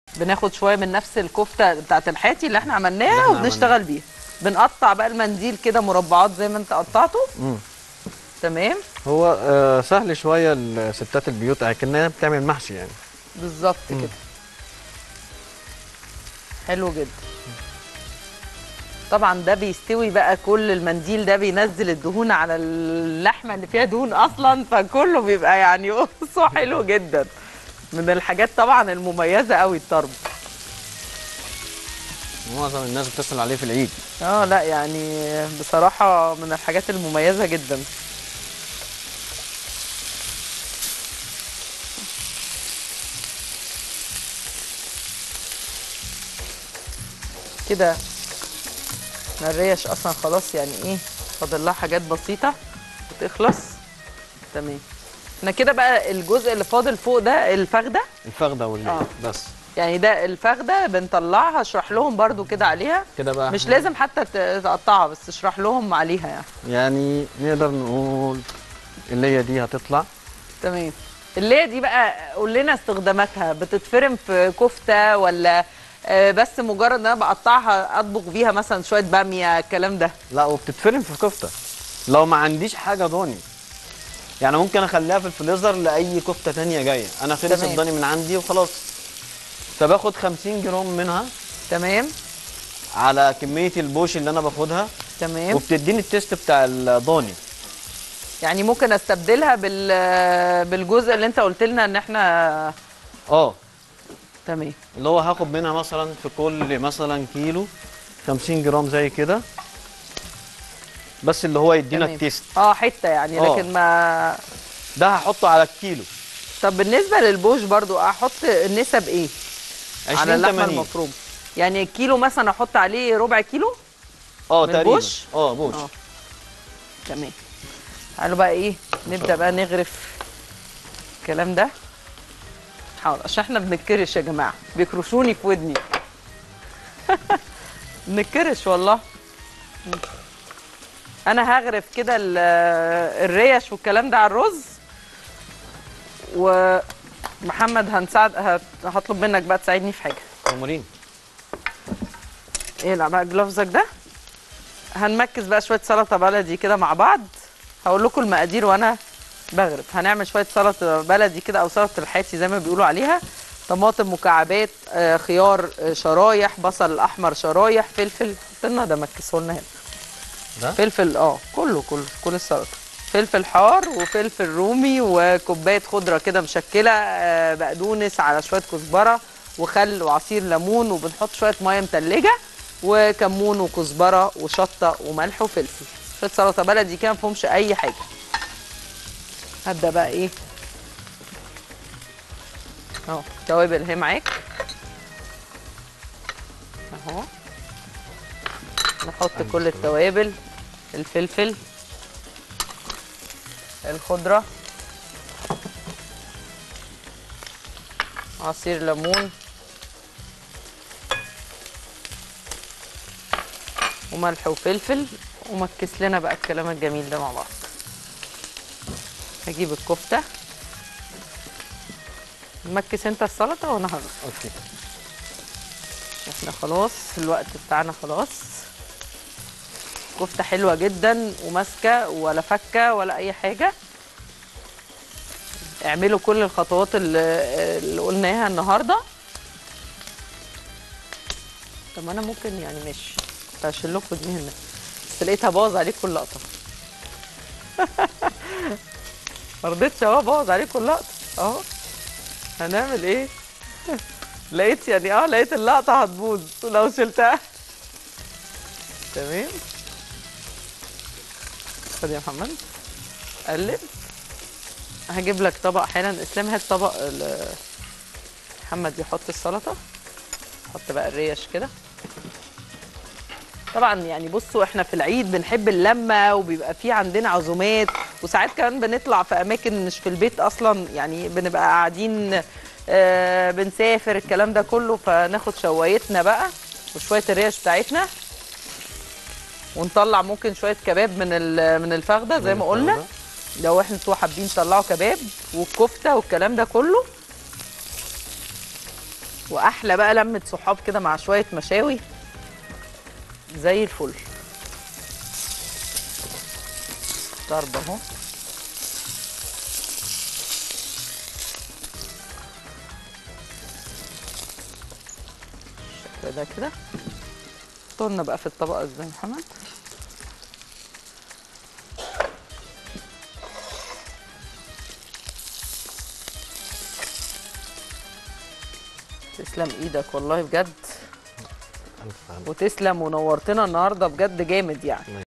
بناخد شويه من نفس الكفته بتاعت الحاتي اللي احنا عملناها اللي احنا وبنشتغل بيها بنقطع بقى المنديل كده مربعات زي ما انت قطعته مم. تمام هو آه سهل شويه الستات البيوت اكنها بتعمل محشي يعني بالظبط كده حلو جدا طبعا ده بيستوي بقى كل المنديل ده بينزل الدهون على اللحمه اللي فيها دهون اصلا فكله بيبقى يعني بصوا حلو جدا من الحاجات طبعا المميزه قوي الطرب معظم الناس بتسال عليه في العيد اه لا يعني بصراحه من الحاجات المميزه جدا كده الريش اصلا خلاص يعني ايه فاضل لها حاجات بسيطه وتخلص تمام احنا كده بقى الجزء اللي فاضل فوق ده الفخده الفخده والليل آه. بس يعني ده الفخده بنطلعها اشرح لهم برضو كده عليها كده بقى مش لازم حتى ت- تقطعها بس اشرح لهم عليها يعني يعني نقدر نقول اللي هي دي هتطلع تمام اللي هي دي بقى قول لنا استخداماتها بتتفرم في كفته ولا آه، بس مجرد ان انا بقطعها اطبخ بيها مثلا شويه باميه الكلام ده لا وبتتفرم في كفته لو ما عنديش حاجه ضاني يعني ممكن اخليها في الفريزر لاي كفته تانية جايه انا خلص تمام. الضاني من عندي وخلاص فباخد 50 جرام منها تمام على كميه البوش اللي انا باخدها تمام وبتديني التيست بتاع الضاني يعني ممكن استبدلها بال بالجزء اللي انت قلت لنا ان احنا اه تمام اللي هو هاخد منها مثلا في كل مثلا كيلو 50 جرام زي كده بس اللي هو يدينا تمام. التيست اه حته يعني آه. لكن ما ده هحطه على الكيلو طب بالنسبه للبوش برضو احط النسب ايه 20 على اللحمه 80 المفرومه يعني الكيلو مثلا احط عليه ربع كيلو اه من تقريبا بوش؟ اه بوش آه. تمام تعالوا بقى ايه نبدا بقى نغرف الكلام ده حاول عشان احنا بنتكرش يا جماعه بيكرشوني في ودني بنتكرش والله انا هغرف كده ال- الريش والكلام ده على الرز ومحمد هنساعد هت- هطلب منك بقى تساعدني في حاجه تمرين اقلع بقى جلافزك ده هنمكس بقى شويه سلطه بلدي كده مع بعض هقول لكم المقادير وانا بغرف هنعمل شويه سلطه بلدي كده او سلطه الحاتي زي ما بيقولوا عليها طماطم مكعبات آه، خيار آه، شرايح بصل احمر شرايح فلفل حط لنا ده مكسه لنا هنا ده؟ فلفل اه كله كله كل السلطه فلفل حار وفلفل رومي وكوبايه خضره كده مشكله آه، بقدونس على شويه كزبره وخل وعصير ليمون وبنحط شويه ميه متلجه وكمون وكزبره وشطه وملح وفلفل شويه سلطه بلدي كده ما فيهمش اي حاجه هبدا بقى ايه اهو توابل اهي معاك اهو نحط كل التوابل الفلفل الخضرة عصير ليمون وملح وفلفل ومكس لنا بقى الكلام الجميل ده مع بعض هجيب الكفتة مكس انت السلطة وانا هرز اوكي احنا خلاص الوقت بتاعنا خلاص كفته حلوه جدا وماسكه ولا فكه ولا اي حاجه اعملوا كل الخطوات اللي, اللي قلناها النهارده طب ما انا ممكن يعني ماشي كنت هشيل لكم دي هنا بس لقيتها باظ عليكم اللقطه ما رضيتش اهو باظ عليكم اللقطه اهو هنعمل ايه لقيت يعني اه لقيت اللقطه هتبوظ لو شلتها تمام خد يا محمد قلب هجيب لك طبق حالا اسلام هات طبق ال- محمد يحط السلطه حط بقى الريش كده طبعا يعني بصوا احنا في العيد بنحب اللمه وبيبقى في عندنا عزومات وساعات كمان بنطلع في اماكن مش في البيت اصلا يعني بنبقى قاعدين آه بنسافر الكلام ده كله فناخد شوايتنا بقى وشويه الريش بتاعتنا ونطلع ممكن شويه كباب من ال- من الفخده زي ما قلنا لو احنا انتوا حابين تطلعوا كباب والكفته والكلام ده كله واحلى بقى لمه صحاب كده مع شويه مشاوي زي الفل ضرب اهو الشكل ده كده حطولنا بقى في الطبق ازاي يا محمد تسلم ايدك والله بجد ألف هلا. وتسلم ونورتنا النهارده بجد جامد يعني